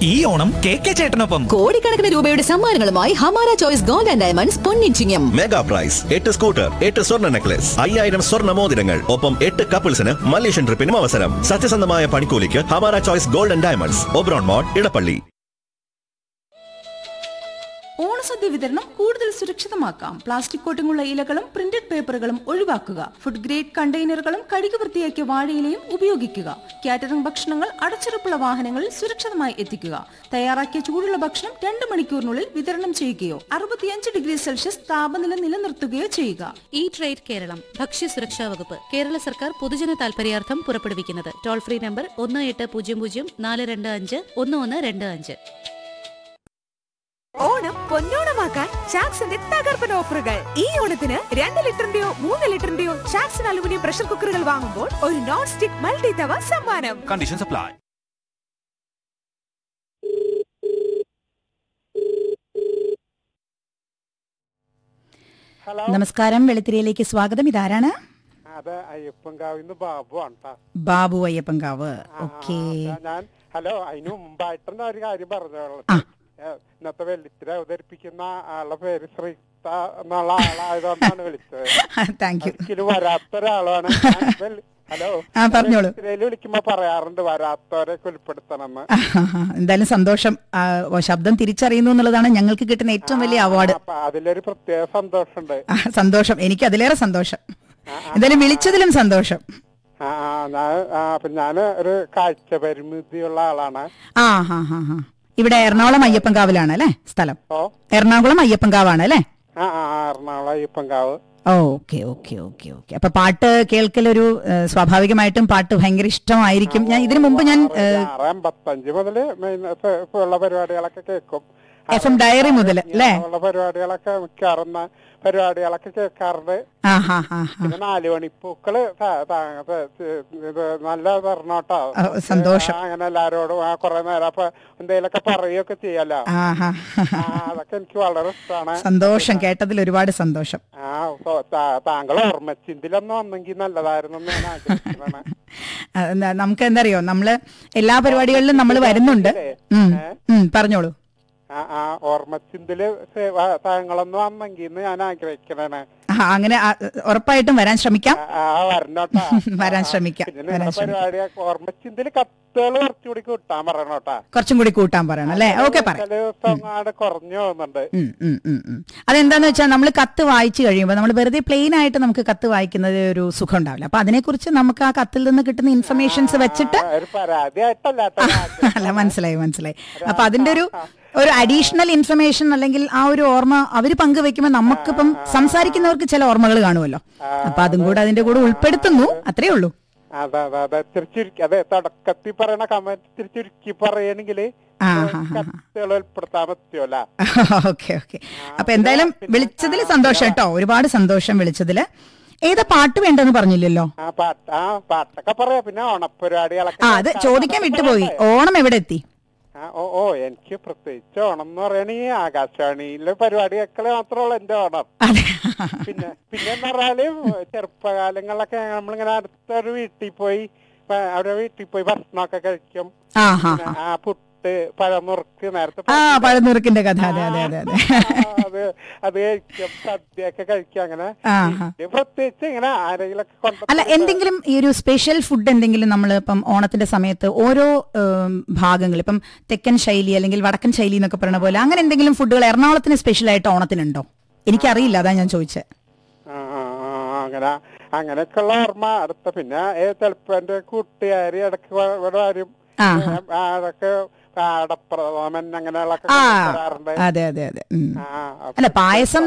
ഈ Onam K K ചേട്ടനൊപ്പം കോടിക്കണക്കിന് രൂപയുടെ സമ്മാനങ്ങളുമായി Hamara choice gold and diamonds പൊന്നിച്ചിങ്ങം മെഗാ പ്രൈസ് എട്ട് സ്കൂട്ടർ എട്ട് സ്വർണ്ണ നെക്ലസ് അയ്യായിരം സ്വർണ്ണ മോതിരങ്ങൾ ഒപ്പം എട്ട് കപ്പിൾസിന് മലേഷ്യൻ ട്രിപ്പിനും അവസരം സത്യസന്ധമായ പണിക്കൂലിക്ക് Hamara choice golden diamonds Oberon mall Edappally ഓണസദ്യ വിതരണം കൂടുതൽ സുരക്ഷിതമാക്കാം പ്ലാസ്റ്റിക് കോട്ടിങ്ങുള്ള ഇലകളും പ്രിന്റഡ് പേപ്പറുകളും ഒഴിവാക്കുക ഫുഡ് ഗ്രേഡ് കണ്ടെയ്നറുകളും കഴുകി വൃത്തിയാക്കിയ വാഴയിലയും ഉപയോഗിക്കുക കാറ്ററിംഗ് ഭക്ഷണങ്ങൾ അടച്ചുറപ്പുള്ള വാഹനങ്ങളിൽ സുരക്ഷിതമായി എത്തിക്കുക തയ്യാറാക്കിയ ചൂടുള്ള ഭക്ഷണം രണ്ട് മണിക്കൂറിനുള്ളിൽ വിതരണം ചെയ്യുകയോ അറുപത്തിയഞ്ച് ഡിഗ്രി സെൽഷ്യസ് താപനില നിലനിർത്തുകയോ ചെയ്യുക ഈ ട്രേഡ് കേരളം ഭക്ഷ്യസുരക്ഷാ വകുപ്പ് കേരള സർക്കാർ പൊതുജന താൽപര്യാർത്ഥം പുറപ്പെടുവിക്കുന്നത് ടോൾ ഫ്രീ നമ്പർ ഒന്ന് എട്ട് പൂജ്യം പൂജ്യം നാല് രണ്ട് അഞ്ച് ഒന്ന് ഒന്ന് രണ്ട് അഞ്ച് ഓണം പൊന്നോണമാക്കാൻ ചാക്സിന്റെ തകർപ്പൻ ഓഫറുകൾ ഈ ഓണത്തിന് രണ്ട് ലിറ്ററിന്റെയോ മൂന്ന് ലിറ്ററിന്റെയോ ചാക്സൺ അലുമിനിയം പ്രഷർ കുക്കറുകൾ വാങ്ങുമ്പോൾ ഒരു നോൺ സ്റ്റിക് മൾട്ടി തവ സമ്മാനം കണ്ടീഷൻ സപ്ലൈ ഹലോ നമസ്കാരം വെളുത്തിരിയിലേക്ക് സ്വാഗതം ഇതാരാണ് അത് അയ്യപ്പൻകാവിന്ന് ബാബു ആണ് ട്ടാ. ബാബു അയ്യപ്പൻകാവ് ആ, ഓക്കെ ആ, ഞാൻ ഹലോ അതിന് മുമ്പായിട്ടാണ് ഒരു കാര്യം പറഞ്ഞോളൂ ആ. ഇന്നത്തെ വെള്ളിത്തിര അവതരിപ്പിക്കുന്ന ആളുടെ പേര് ശ്രീത്ത എന്നുള്ള ആളായതുകൊണ്ടാണ് വിളിച്ചത് താങ്ക് യു ഒരിക്കലും വരാത്ത ഒരാളാണ് ഞാൻ വെള്ളി- ഹലോ ആ, പറഞ്ഞോളൂ. വെള്ളിത്തിരയിൽ വിളിക്കുമ്പോ പറയാറുണ്ട് വരാത്തവരെ ഉൾപ്പെടുത്തണമെന്ന് എന്തായാലും സന്തോഷം ആ, ഓ, ശബ്ദം തിരിച്ചറിയുന്നു എന്നുള്ളതാണ് ഞങ്ങൾക്ക് കിട്ടുന്ന ഏറ്റവും വലിയ അവാർഡ് അപ്പൊ അതിലൊരു പ്രത്യേക സന്തോഷമുണ്ട് ആ, സന്തോഷം എനിക്ക് അതിലേറെ സന്തോഷം എന്തായാലും വിളിച്ചതിലും സന്തോഷം ആ ആ, ഞാൻ ആ, അപ്പൊ ഞാൻ ഒരു കാഴ്ച പരിമിതിയുള്ള ആളാണ് ആ ഹാ ഹാ ഹാ ഇവിടെ എറണാകുളം അയ്യപ്പൻകാവിലാണ് അല്ലേ സ്ഥലം ഓ എറണാകുളം അയ്യപ്പൻകാവാണ് അല്ലേ ആ ആ ആ, Ernakulam Ayyappankavu okay okay okay okay അപ്പൊ പാട്ട് കേൾക്കലൊരു ഏ, സ്വാഭാവികമായിട്ടും പാട്ട് ഭയങ്കര ഇഷ്ടമായിരിക്കും ഞാൻ ഇതിനു മുമ്പ് ഞാൻ ഏ, ആറ് എൺപത്തഞ്ച് മുതല് മെയിൻ ഇപ്പൊ- ഇപ്പൊ ഉള്ള പരിപാടികളൊക്കെ കേൾക്കും എഫ് എം ഡയറി മുതൽ അല്ലേ ഉള്ള പരിപാടികളൊക്കെ മിക്കവാറുന്ന പരിപാടികളൊക്കെ കേൾക്കാറുണ്ട് ആ ഹാ ഹാ ഹാ പിന്നെ നാല് മണിപ്പൂക്കള് ത- ത- ത- ഇത് നല്ല പറഞ്ഞോട്ടോ ഓ, സന്തോഷം. അങ്ങനെ എല്ലാരോടും ആ കുറെ നേരം അപ്പൊ എന്തെങ്കിലുമൊക്കെ പറയുകയൊക്കെ ചെയ്യാലോ ആ ഹാ ആ അതൊക്കെ എനിക്ക് വളരെ ഇഷ്ടമാണ് സന്തോഷം കേട്ടതിൽ ഒരുപാട് സന്തോഷം ആ സോ- താ- താങ്കൾ ഓർമ്മച്ചിന്തിലൊന്നും വന്നെങ്കിൽ നല്ലതായിരുന്നു എന്ന് ഞാൻ ആഗ്രഹിക്കുന്നതാണ് ആ, ന- നമുക്ക് എന്താ അറിയോ നമ്മള് എല്ലാ പരിപാടികളിലും നമ്മൾ വരുന്നുണ്ട് ഉം, ഉം, പറഞ്ഞോളൂ ആ ആ ഓർമ്മച്ചിന്തില് സേവ- താങ്കളൊന്നും വന്നെങ്കിൽ എന്ന് ഞാൻ ആഗ്രഹിക്കണേ ആ, അങ്ങനെ ആ, ഉറപ്പായിട്ടും വരാൻ ശ്രമിക്കാം ആ വരണോട്ടാ വരാൻ ശ്രമിക്കാം, പിന്നെ വരാൻ നിങ്ങളുടെ പരിപാടി ഓർമ്മച്ചിന്തില് കത്തുകൾ കുറച്ചുകൂടി കൂട്ടാൻ പറയണോട്ടാ കുറച്ചും കൂടി കൂട്ടാൻ പറയണം അല്ലേ ഓക്കെ പറയാം ചില ദിവസം ആടെ കുറഞ്ഞു പോകുന്നുണ്ട് ഉം, ഉം, ഉം, ഉം. അതെന്താന്ന് വെച്ചാൽ നമ്മൾ കത്ത് വായിച്ചു കഴിയുമ്പോൾ നമ്മൾ വെറുതെ പ്ലെയിൻ ആയിട്ട് നമുക്ക് കത്ത് വായിക്കുന്നത് ഒരു സുഖം ഉണ്ടാവില്ല അപ്പൊ അതിനെക്കുറിച്ച് നമുക്ക് ആ കത്തിൽ നിന്ന് കിട്ടുന്ന ഇൻഫർമേഷൻസ് വെച്ചിട്ട് ആ, ഒരു പരാതിയായിട്ടല്ല ട്ടോ ഞാൻ അല്ല മനസ്സിലായി മനസ്സിലായി അപ്പൊ അതിന്റെ ഒരു ഒരു അഡീഷണൽ ഇൻഫർമേഷൻ അല്ലെങ്കിൽ ആ ഒരു ഓർമ്മ അവര് പങ്കുവെക്കുമ്പോൾ നമുക്കിപ്പം സംസാരിക്കുന്നവർക്ക് ചില ഓർമ്മകൾ കാണുമല്ലോ അപ്പൊ അതും കൂടെ അതിന്റെ കൂടെ ഉൾപ്പെടുത്തുന്നു അത്രേ ഉള്ളൂ അതെ അതെ അതെ ഇത്തിരി ചുരുക്കി അതെ തുടക്കത്തിൽ പറയണ കമന്റ് ഇത്തിരി ചുരുക്കി പറയണെങ്കിൽ ആ, ആ, ആ. കത്തുകൾ ഉൾപ്പെടുത്താൻ പറ്റുമല്ല ഓക്കെ ഓക്കെ അപ്പൊ എന്തായാലും വിളിച്ചതിൽ സന്തോഷം കേട്ടോ ഒരുപാട് സന്തോഷം വിളിച്ചതില് ഏതാ പാട്ട് വേണ്ടെന്ന് പറഞ്ഞില്ലല്ലോ ആ പാട്ട് ആ പാട്ടൊക്കെ പറയാ പിന്നെ ഓണപ്പരിപാടികളൊക്കെ ആ അത് ചോദിക്കാൻ വിട്ടുപോയി ഓണം എവിടെ എത്തി ആ, ഓ ഓ എനിക്ക് പ്രത്യേകിച്ച് ഓണം എന്ന് പറയണ ഈ ആകാശവാണിയിലെ പരിപാടിയൊക്കെ മാത്രമുള്ള എന്റെ ഓണം അതെ പിന്നെ പിന്നെ എന്ന് പറഞ്ഞാല് ചെറുപ്പകാലങ്ങളിലൊക്കെ നമ്മളിങ്ങനെ അടുത്തൊരു വീട്ടിൽ പോയി പ- അവരുടെ വീട്ടിൽ പോയി ഭക്ഷണമൊക്കെ കഴിക്കും ആ ഹാ പിന്നെ ആ പുട്ട് പഴമുറുക്ക് നേരത്തെ ആ പറഞ്ഞില്ലേ? പഴനുറുക്കിന്റെ കഥ അതെ അതെ അതെ അതെ ആ, അത് അത് കഴിക്കും സദ്യയൊക്കെ കഴിക്കും അങ്ങനെ ആ, ആ. ഇത് പ്രത്യേകിച്ച് ഇങ്ങനെ ആരെങ്കിലൊക്കെ കൊണ്ട് അല്ല എന്തെങ്കിലും ഈ ഒരു സ്പെഷ്യൽ ഫുഡ് എന്തെങ്കിലും നമ്മൾ ഇപ്പം ഓണത്തിന്റെ സമയത്ത് ഓരോ ഉം, ഭാഗങ്ങൾ ഇപ്പം തെക്കൻ ശൈലി അല്ലെങ്കിൽ വടക്കൻ ശൈലി എന്നൊക്കെ പറയുന്ന പോലെ അങ്ങനെ എന്തെങ്കിലും ഫുഡുകൾ എറണാകുളത്തിന് സ്പെഷ്യൽ ആയിട്ട് ഓണത്തിനുണ്ടോ എനിക്കറിയില്ല അതാ ഞാൻ ചോദിച്ചത് ആ, ആ, ആ, അങ്ങനെ അങ്ങനെയൊക്കെയുള്ള ഓർമ്മ അടുത്ത പിന്നെ ഏ, ചിലപ്പോ എന്റെ കൂട്ടുകാരി ഇടയ്ക്ക് വ- ഇവിടെ വരും ആ, ഏ, ആ, അതൊക്കെ പാടപ്രഥമൻ അങ്ങനെയുള്ളൊക്കെ ആ കൊണ്ടുവരാറുണ്ട് അതെ അതെ അതെ ഉം. ആ, അപ്പൊ അല്ല പായസം